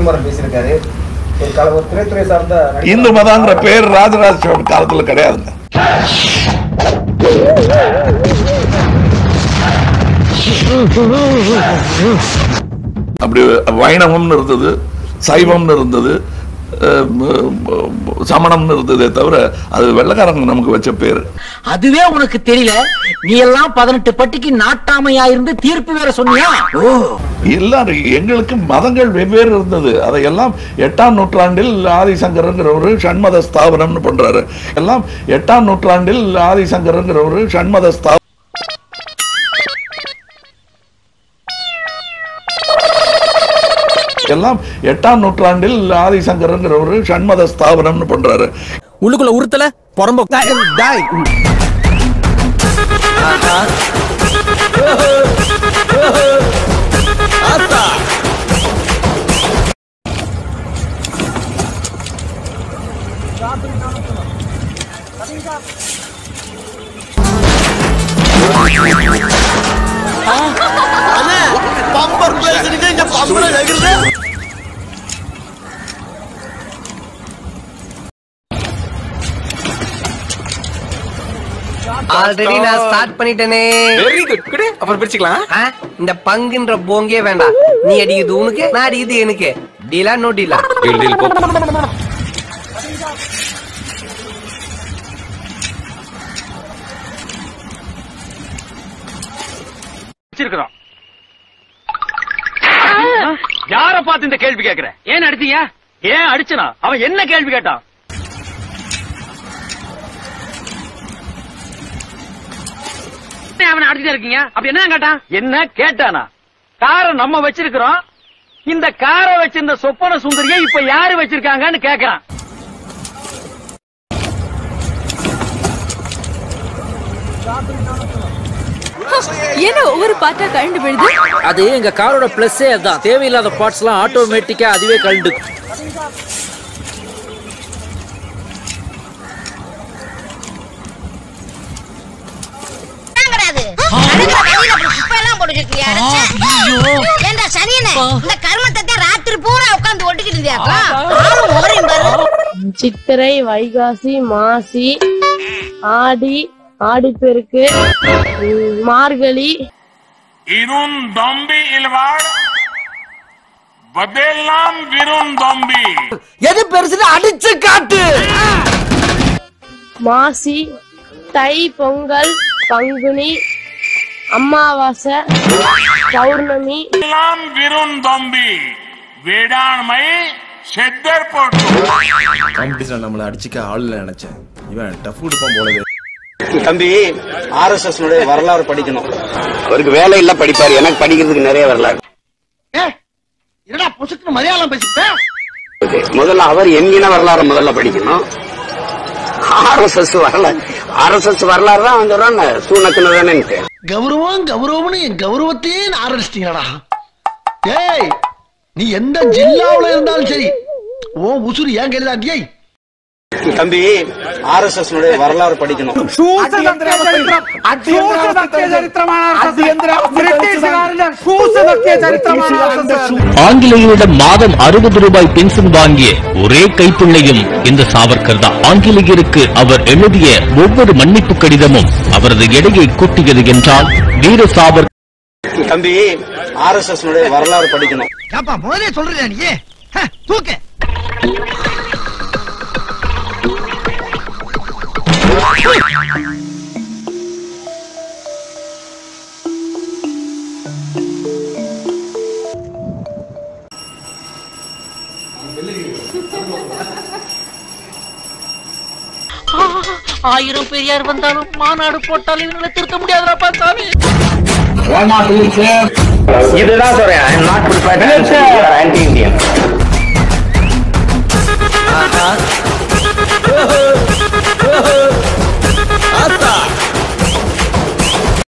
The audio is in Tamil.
வெற்றிமாறன் பேசியிருக்காரு ஒரு கல ஒரு திரைத்துறை சார்ந்த நடிகர் இந்து மதங்கிற பேர் ராஜராஜ சோழன் காலத்துல கிடையாதுங்க அப்படி வைணவம்னு இருந்தது சைவம்னு இருந்தது அஹ், சமணம்னு இருந்ததே தவிர அது வெள்ளக்காரங்க நமக்கு வச்ச பேர் அதுவே உனக்கு தெரியல நீ எல்லாம் பதினெட்டு பட்டிக்கு நாட்டாமையா இருந்து தீர்ப்பு வேற சொன்னியா ஓ எல்லாரும் எங்களுக்கு மதங்கள் வெவ்வேறு இருந்தது அதையெல்லாம் எட்டாம் நூற்றாண்டில் ஆதிசங்கரங்கிற ஒரு ஷண்மத ஸ்தாபனம்னு பண்றாரு எல்லாம் எட்டாம் நூற்றாண்டில் ஆதிசங்கரங்கிற ஒரு ஷண்மத ஸ்தாபனம் எல்லாம் எட்டாம் நூற்றாண்டில் ஆதிசங்கரங்கிற ஒரு ஷண்மத ஸ்தாபனம்னு பண்றாரு உள்ளுக்குள்ள உறுத்தல புறம்போ டாய் ஆல்ரெடி நான் ஸ்டார்ட் பண்ணிட்டேனே வெரி குட் குடு அப்புறம் பிரிச்சுக்கலாம் ஆ, இந்த பங்குன்ற போங்கே வேண்டாம் நீ அடிக்குது உனக்கு நான் அடிக்குது எனக்கு டீலா நோ டீலா டீல் டீல் போ வச்சிருக்கிறோம் யார பார்த்து இந்த கேள்வி கேக்குற ஏன் அடிச்சீங்க ஏன் அடிச்சனா அவன் என்ன கேள்வி கேட்டான் ஏன் அவனை அடிச்சுட்டு இருக்கீங்க அப்ப என்ன கேட்டான் என்ன கேட்டானா காரை நம்ம வச்சிருக்கிறோம் இந்த காரை வச்சிருந்த சொப்பன சுந்தரியை இப்ப யாரு வச்சிருக்காங்கன்னு கேக்குறான் என்ன ஒவ்வொரு பாட்டா கழண்டு விழுது அது எங்க காரோட பிளஸ்ஸே அதான் தேவையில்லாத பார்ட்ஸ் எல்லாம் ஆட்டோமேட்டிக்கா அதுவே கழண்டு கிடையாது நடுவுல வழியில அப்படி குப்பை எல்லாம் போட்டு வச்சிருக்கியா? அடைச்சே. ஏண்டா சனியனே, இந்த கருமத்தை தான் ராத்திரி பூரா உட்கார்ந்து ஒட்டிக்கிட்டு இருந்தியாக்கா? ஆளும் முகரையும் பாரு. சித்திரை வைகாசி மாசி ஆடி ஆடிப்பெருக்கு ம், மார்கழி இருந் தம்பி இல்வார் பதேலாம் விருந் தம்பி எது பெருசுன்னு அடிச்சு காட்டு மாசி தை பொங்கல் பங்குனி அமாவாசை பௌர்ணமி எல்லாம் விருந் தம்பி வேடாண்மை செத்தர் போட்டு காம்படிஷன் நம்மளை அடிச்சுக்க ஆள் இல்லை நினைச்சேன் இவன் டஃப் கொடுப்பான் போலவே தம்பி ஆர்எஸ்எஸ் வரலாறு படிக்கணும் அவருக்கு வேலை இல்ல படிப்பாரு எனக்கு படிக்கிறதுக்கு நிறைய வரலாறு என்னடா பொசுக்கு மலையாளம் பேசிட்டேன் முதல்ல அவர் என்கின வரலாறு முதல்ல படிக்கணும் ஆர்எஸ்எஸ் வரலாறு ஆர்எஸ்எஸ் வரலாறு தான் அவன் சொல்றான் சூனக்குனதானே கௌரவம் கௌரவம்னு என் கௌரவத்தையே ஆரம்பிச்சிட்டீங்கடா ஏய் நீ எந்த ஜில்லாவுல இருந்தாலும் சரி ஓ உசுறு ஏன் கையில டேய் தம்பி ஆர்எஸ்எஸ் வரலாறு படிக்கணும் ஆங்கிலேயரிடம் மாதம் அறுபது ரூபாய் பென்ஷன் வாங்கிய ஒரே கைப்பிள்ளையும் இந்த சாவர்கர் தான் ஆங்கிலேயருக்கு அவர் எழுதிய ஒவ்வொரு மன்னிப்பு கடிதமும் அவரது எடையை கூட்டியது என்றால் வீர சாவர் தம்பி ஆர்எஸ்எஸ் வரலாறு படிக்கணும் ஏப்பா முதலே சொல்றியா நீ ஹ, தூக்கு ஆயிரம் பெரியார் வந்தாலும் மாநாடு போட்டாலும் இவங்களை திருத்த முடியாதுடா சாமி இதுதான் சொல்றேன் I not prepared anti Indian